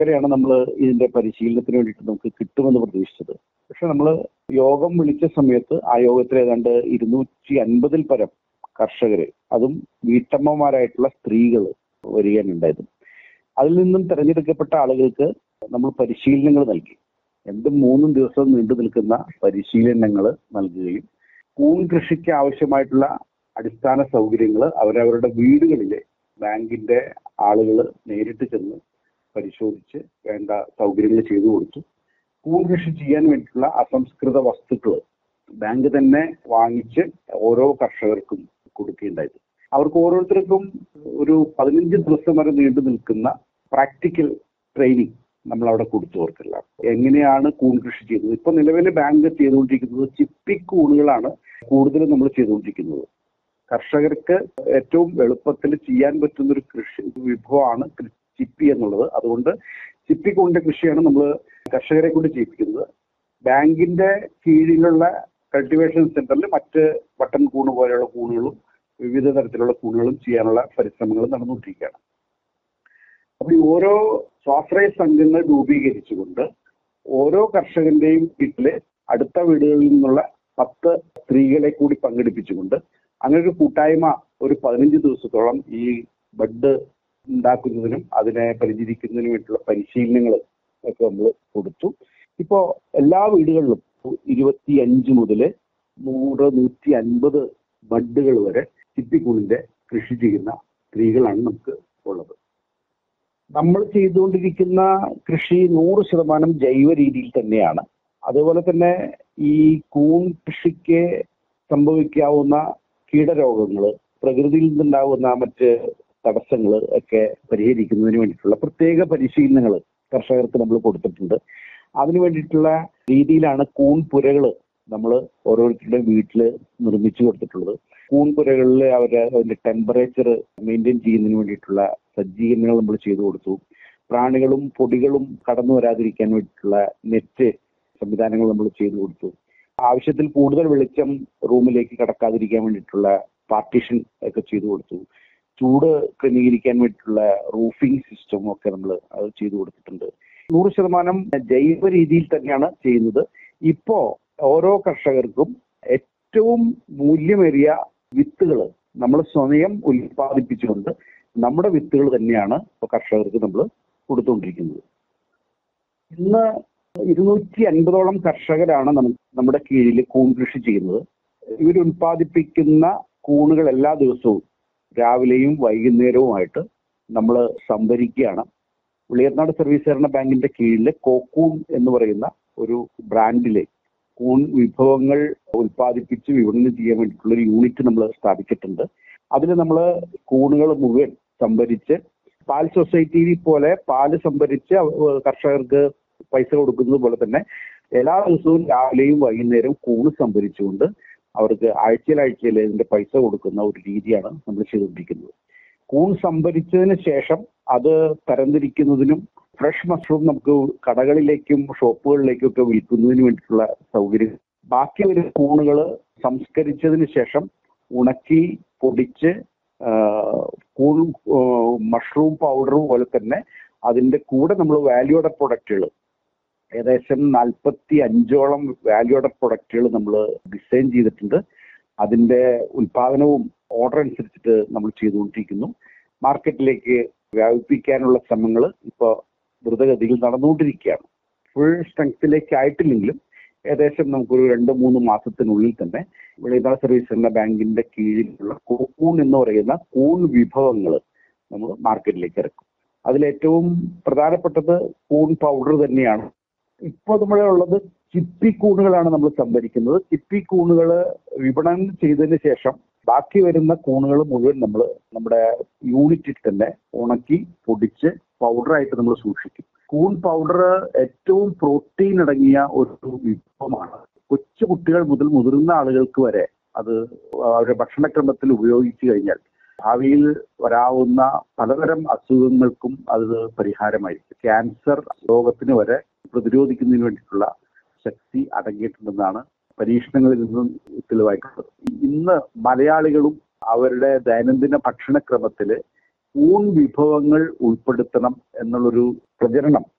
വരെയാണ് നമ്മൾ ഇതിന്റെ പരിശീലനത്തിന് വേണ്ടിയിട്ട് നമുക്ക് കിട്ടുമെന്ന് പ്രതീക്ഷിച്ചത് പക്ഷെ നമ്മൾ യോഗം വിളിച്ച സമയത്ത് ആ യോഗത്തിൽ ഏതാണ്ട് ഇരുന്നൂറ്റി അൻപതിൽ പരം കർഷകര് അതും വീട്ടമ്മമാരായിട്ടുള്ള സ്ത്രീകൾ വരികയാണുണ്ടായത് അതിൽ നിന്നും തെരഞ്ഞെടുക്കപ്പെട്ട ആളുകൾക്ക് നമ്മൾ പരിശീലനങ്ങൾ നൽകി രണ്ടും മൂന്നും ദിവസം നീണ്ടു നിൽക്കുന്ന പരിശീലനങ്ങൾ നൽകുകയും കൂൺ കൃഷിക്ക് ആവശ്യമായിട്ടുള്ള അടിസ്ഥാന സൗകര്യങ്ങൾ അവരവരുടെ വീടുകളിലെ ബാങ്കിന്റെ ആളുകൾ നേരിട്ട് ചെന്ന് പരിശോധിച്ച് വേണ്ട സൗകര്യങ്ങൾ ചെയ്തു കൊടുത്തു കൂൺ കൃഷി ചെയ്യാൻ വേണ്ടിയിട്ടുള്ള അസംസ്കൃത വസ്തുക്കൾ ബാങ്ക് തന്നെ വാങ്ങിച്ച് ഓരോ കർഷകർക്കും കൊടുക്കുകയുണ്ടായത് അവർക്ക് ഓരോരുത്തർക്കും ഒരു പതിനഞ്ച് ദിവസം വരെ നീണ്ടു നിൽക്കുന്ന പ്രാക്ടിക്കൽ ട്രെയിനിങ് നമ്മൾ അവിടെ കൊടുത്തു അവർക്കെല്ലാം എങ്ങനെയാണ് കൂൺ കൃഷി ചെയ്യുന്നത് ഇപ്പൊ നിലവിൽ ബാങ്ക് ചെയ്തുകൊണ്ടിരിക്കുന്നത് ചിപ്പി കൂണുകളാണ് കൂടുതലും നമ്മൾ ചെയ്തുകൊണ്ടിരിക്കുന്നത് കർഷകർക്ക് ഏറ്റവും എളുപ്പത്തിൽ ചെയ്യാൻ പറ്റുന്ന ഒരു കൃഷി വിഭവമാണ് കൃ- ചിപ്പി എന്നുള്ളത് അതുകൊണ്ട് ചിപ്പി കൂണിന്റെ കൃഷിയാണ് നമ്മൾ കർഷകരെ കൊണ്ട് ചെയ്യിപ്പിക്കുന്നത് ബാങ്കിന്റെ കീഴിലുള്ള കൾട്ടിവേഷൻ സെന്ററിൽ മറ്റ് ബട്ടൺ കൂണ് പോലെയുള്ള കൂണുകളും വിവിധ തരത്തിലുള്ള കൂണുകളും ചെയ്യാനുള്ള പരിശ്രമങ്ങൾ നടന്നുകൊണ്ടിരിക്കുകയാണ് അപ്പൊ ഈ ഓരോ സ്വാശ്രയ സംഘങ്ങൾ രൂപീകരിച്ചുകൊണ്ട് ഓരോ കർഷകന്റെയും വീട്ടില് അടുത്ത വീടുകളിൽ നിന്നുള്ള പത്ത് സ്ത്രീകളെ കൂടി പങ്കെടുപ്പിച്ചുകൊണ്ട് അങ്ങനെ ഒരു കൂട്ടായ്മ ഒരു പതിനഞ്ച് ദിവസത്തോളം ഈ ബഡ് ഉണ്ടാക്കുന്നതിനും അതിനെ പരിചരിക്കുന്നതിനും വേണ്ടിയുള്ള പരിശീലനങ്ങൾ ഒക്കെ നമ്മൾ കൊടുത്തു ഇപ്പോ എല്ലാ വീടുകളിലും ഇരുപത്തി അഞ്ച് മുതൽ നൂറ് നൂറ്റി അൻപത് ബഡുകൾ വരെ ചിപ്പിക്കൂണിന്റെ കൃഷി ചെയ്യുന്ന സ്ത്രീകളാണ് നമുക്ക് ഉള്ളത് നമ്മൾ ചെയ്തുകൊണ്ടിരിക്കുന്ന കൃഷി നൂറ് ശതമാനം ജൈവ രീതിയിൽ തന്നെയാണ് അതുപോലെ തന്നെ ഈ കൂൺ കൃഷിക്ക് സംഭവിക്കാവുന്ന കീടരോഗങ്ങൾ പ്രകൃതിയിൽ നിന്നുണ്ടാകുന്ന മറ്റ് തടസ്സങ്ങൾ ഒക്കെ പരിഹരിക്കുന്നതിന് വേണ്ടിയിട്ടുള്ള പ്രത്യേക പരിശീലനങ്ങൾ കർഷകർക്ക് നമ്മൾ കൊടുത്തിട്ടുണ്ട് അതിനു വേണ്ടിയിട്ടുള്ള രീതിയിലാണ് കൂൺ പുരകൾ നമ്മൾ ഓരോരുത്തരുടെ വീട്ടിൽ നിർമ്മിച്ചു കൊടുത്തിട്ടുള്ളത് കൂൺ പുരകളിൽ അവർ അതിന്റെ ടെമ്പറേച്ചർ മെയിൻറ്റെയിൻ ചെയ്യുന്നതിന് വേണ്ടിയിട്ടുള്ള സജ്ജീകരണങ്ങൾ നമ്മൾ ചെയ്തു കൊടുത്തു പ്രാണികളും പൊടികളും കടന്നു വരാതിരിക്കാൻ വേണ്ടിയിട്ടുള്ള നെറ്റ് സംവിധാനങ്ങൾ നമ്മൾ ചെയ്തു കൊടുത്തു ആവശ്യത്തിൽ കൂടുതൽ വെളിച്ചം റൂമിലേക്ക് കടക്കാതിരിക്കാൻ വേണ്ടിയിട്ടുള്ള പാർട്ടീഷൻ ഒക്കെ ചെയ്തു കൊടുത്തു ചൂട് ക്രമീകരിക്കാൻ വേണ്ടിയിട്ടുള്ള റൂഫിംഗ് സിസ്റ്റം ഒക്കെ നമ്മൾ അത് ചെയ്തു കൊടുത്തിട്ടുണ്ട് നൂറ് ശതമാനം ജൈവ രീതിയിൽ തന്നെയാണ് ചെയ്യുന്നത് ഇപ്പോ ഓരോ കർഷകർക്കും ഏറ്റവും മൂല്യമേറിയ വിത്തുകൾ നമ്മൾ സ്വയം ഉൽപ്പാദിപ്പിച്ചുകൊണ്ട് നമ്മുടെ വിത്തുകൾ തന്നെയാണ് ഇപ്പൊ കർഷകർക്ക് നമ്മൾ കൊടുത്തുകൊണ്ടിരിക്കുന്നത് ഇന്ന് ഇരുന്നൂറ്റി അൻപതോളം കർഷകരാണ് നമുക്ക് നമ്മുടെ കീഴിൽ കൂൺ കൃഷി ചെയ്യുന്നത് ഇവർ ഉൽപ്പാദിപ്പിക്കുന്ന കൂണുകൾ എല്ലാ ദിവസവും രാവിലെയും വൈകുന്നേരവുമായിട്ട് നമ്മൾ സംഭരിക്കുകയാണ് ഉളിയർനാട് സർവീസ് സഹകരണ ബാങ്കിന്റെ കീഴിൽ കോക്കൂൺ എന്ന് പറയുന്ന ഒരു ബ്രാൻഡിലെ കൂൺ വിഭവങ്ങൾ ഉൽപ്പാദിപ്പിച്ച് വിപണനം ചെയ്യാൻ വേണ്ടിയിട്ടുള്ള ഒരു യൂണിറ്റ് നമ്മൾ സ്ഥാപിച്ചിട്ടുണ്ട് അതിൽ നമ്മൾ കൂണുകൾ മുഴുവൻ സംഭരിച്ച് പാൽ സൊസൈറ്റി പോലെ പാല് സംഭരിച്ച് അവ- കർഷകർക്ക് പൈസ കൊടുക്കുന്നത് പോലെ തന്നെ എല്ലാ ദിവസവും രാവിലെയും വൈകുന്നേരവും കൂണ് സംഭരിച്ചുകൊണ്ട് അവർക്ക് ആഴ്ചയിൽ ആഴ്ചയിൽ ഇതിന്റെ പൈസ കൊടുക്കുന്ന ഒരു രീതിയാണ് നമ്മൾ ചെയ്തുകൊണ്ടിരിക്കുന്നത് കൂൺ സംഭരിച്ചതിന് ശേഷം അത് തരംതിരിക്കുന്നതിനും ഫ്രഷ് മഷ്റൂം നമുക്ക് കടകളിലേക്കും ഷോപ്പുകളിലേക്കും ഒക്കെ വിൽക്കുന്നതിന് വേണ്ടിയിട്ടുള്ള സൗകര്യം ബാക്കി വരുന്ന കൂണുകൾ സംസ്കരിച്ചതിന് ശേഷം ഉണക്കി പൊടിച്ച് ആ, കൂൺ മഷ്റൂം പൗഡർ പോലെ തന്നെ അതിന്റെ കൂടെ നമ്മൾ വാല്യൂഡ് പ്രൊഡക്റ്റുകൾ ഏകദേശം നാൽപ്പത്തി അഞ്ചോളം വാല്യൂഡ് പ്രൊഡക്റ്റുകൾ നമ്മൾ ഡിസൈൻ ചെയ്തിട്ടുണ്ട് അതിന്റെ ഉൽപാദനവും ഓർഡർ അനുസരിച്ചിട്ട് നമ്മൾ ചെയ്തുകൊണ്ടിരിക്കുന്നു മാർക്കറ്റിലേക്ക് വ്യാപിപ്പിക്കാനുള്ള ശ്രമങ്ങൾ ഇപ്പോൾ ദ്രുതഗതിയിൽ നടന്നുകൊണ്ടിരിക്കുകയാണ് ഫുൾ സ്ട്രെങ്ത്തിലേക്ക് ആയിട്ടില്ലെങ്കിലും ഏകദേശം നമുക്കൊരു രണ്ട് മൂന്ന് മാസത്തിനുള്ളിൽ തന്നെ വിളയുന്ന സർവീസ് എന്ന ബാങ്കിന്റെ കീഴിലുള്ള കൂൺ എന്ന് പറയുന്ന കൂൺ വിഭവങ്ങൾ നമ്മൾ മാർക്കറ്റിലേക്ക് ഇറക്കും അതിലേറ്റവും പ്രധാനപ്പെട്ടത് കൂൺ പൗഡർ തന്നെയാണ് ഇപ്പോൾ നമ്മളുള്ളത് ചിപ്പി കൂണുകളാണ് നമ്മൾ സംഭരിക്കുന്നത് ചിപ്പി കൂണുകൾ വിപണനം ചെയ്തതിന് ശേഷം ബാക്കി വരുന്ന കൂണുകൾ മുഴുവൻ നമ്മൾ നമ്മുടെ യൂണിറ്റിൽ തന്നെ ഉണക്കി പൊടിച്ച് പൗഡറായിട്ട് നമ്മൾ സൂക്ഷിക്കും കൂൺ പൗഡർ ഏറ്റവും പ്രോട്ടീൻ അടങ്ങിയ ഒരു വിഭവമാണ് കൊച്ചു കുട്ടികൾ മുതൽ മുതിർന്ന ആളുകൾക്ക് വരെ അത് അവരുടെ ഭക്ഷണക്രമത്തിൽ ഉപയോഗിച്ചു കഴിഞ്ഞാൽ ഭാവിയിൽ വരാവുന്ന പലതരം അസുഖങ്ങൾക്കും അത് പരിഹാരമായിരിക്കും ക്യാൻസർ രോഗത്തിന് വരെ പ്രതിരോധിക്കുന്നതിന് വേണ്ടിയിട്ടുള്ള ശക്തി അടങ്ങിയിട്ടുണ്ടെന്നാണ് പരീക്ഷണങ്ങളിൽ നിന്നും തെളിവായിട്ടുള്ളത് ഇന്ന് മലയാളികളും അവരുടെ ദൈനംദിന ഭക്ഷണക്രമത്തിൽ ഊൺ വിഭവങ്ങൾ ഉൾപ്പെടുത്തണം എന്നുള്ളൊരു പ്രചരണം